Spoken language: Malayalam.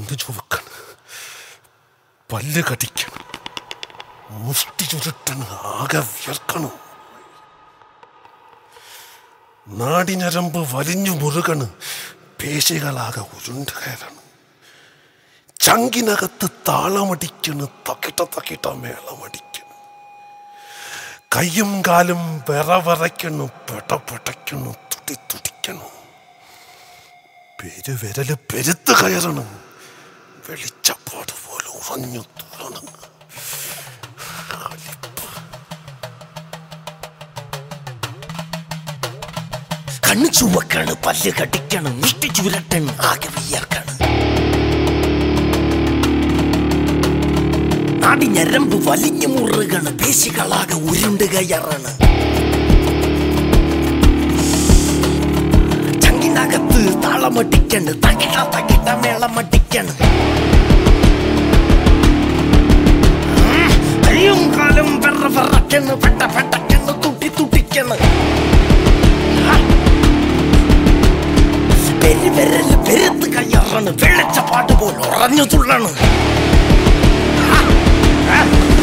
കണ്ണ് ചുവക്കണം പല്ല് കടിക്കണം മുഷ്ടി ചുരുട്ടണം ആകെ വിയർക്കണം നാടിനരമ്പ് വലിഞ്ഞു മുറുകണ് പേശികളാകെ ഉരുണ്ട് കയറണം ചങ്കിനകത്ത് താളമടിക്കണ് തക്കിട്ട തക്കിട്ട മേളമടിക്കണ് കയ്യും കാലും വിറ വിറയ്ക്കണു പെട പെടയ്ക്കണു തുടി തുടിക്കണു പെരുവിരല് പെരുത്ത് കയറണം വെളിച്ചപ്പാട് പോലെ ഉറഞ്ഞു തുറണം കണ്ണു ചുവക്കാണ് പല്ല് കടിക്കണം മുഷ്ടി ചുരട്ടണ് ആകെ വിയർക്കാണ് നാടി ഞരമ്പ് വലിഞ്ഞു മുറുകണ് പേശികളാകെ ഉരുണ്ട് കയറാണ് ചങ്കിനകത്ത് താളമടിക്കണ് തകിട തകിട മേളമടിക്കണ് കയ്യും കാലും വെറ വെറക്കണ് പെട്ട പെട്ടക്കണ് തുട്ടി തുട്ടിക്കണ് പെരുവിരൽ പെരുത്ത് കയ്യാറാണ് വെള്ളച്ചപ്പാട്ട് പോലെ ഉറഞ്ഞു തുള്ളണ് ആ, ആ.